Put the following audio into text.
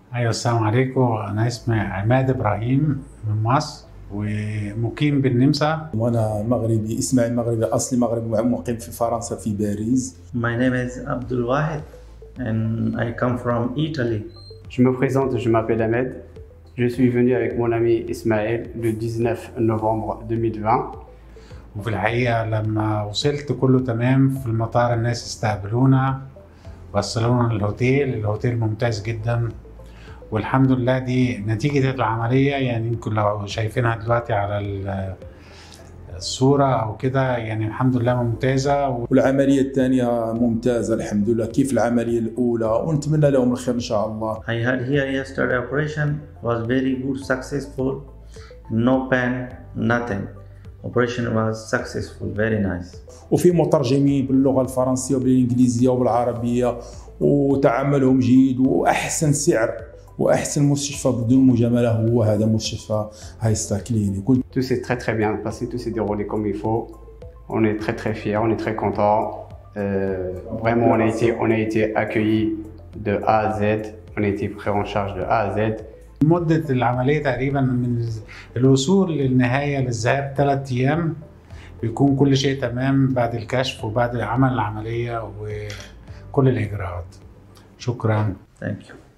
ايوه السلام عليكم انا اسمي عماد ابراهيم من مصر ومقيم بالنمسا وانا مغربي اسماعيل مغربي اصلي مغربي مقيم في فرنسا في باريس My name is Abdul Wahid and I come from Italy. Je me présente, je m'appelle Ahmed. Je suis venu avec mon ami Ismaël le 19 novembre 2020. وفي الحقيقة لما وصلت كله تمام في المطار الناس استقبلونا وصلونا للهوتيل الهوتيل ممتاز جدا والحمد لله دي نتيجة العملية يعني يمكن لو شايفينها دلوقتي على ال- الصورة أو كده يعني الحمد لله ممتازة والعمليه الثانيه ممتازه الحمد لله كيف العمليه الاولى ونتمنى لهم الخير ان شاء الله I had here yesterday operation was very good, successful, no pain, nothing. Operation was successful, very nice. وفي مترجمين باللغه الفرنسيه وبالانجليزيه وبالعربيه وتعاملهم جيد واحسن سعر واحسن مستشفى بدون مجامله هو هذا مستشفى هايستا كلينيك Tout s'est très très bien passé, tout s'est déroulé comme il faut. On est très très fiers, on est très contents. Euh, vraiment, on a été, on a été accueillis de A à Z. On a été pris en charge de A à Z. مدة العملية تقريبا من الوصول للنهاية للذهاب ثلاث أيام بيكون كل شيء تمام بعد الكشف وبعد عمل العملية وكل الإجراءات شكرا Thank you.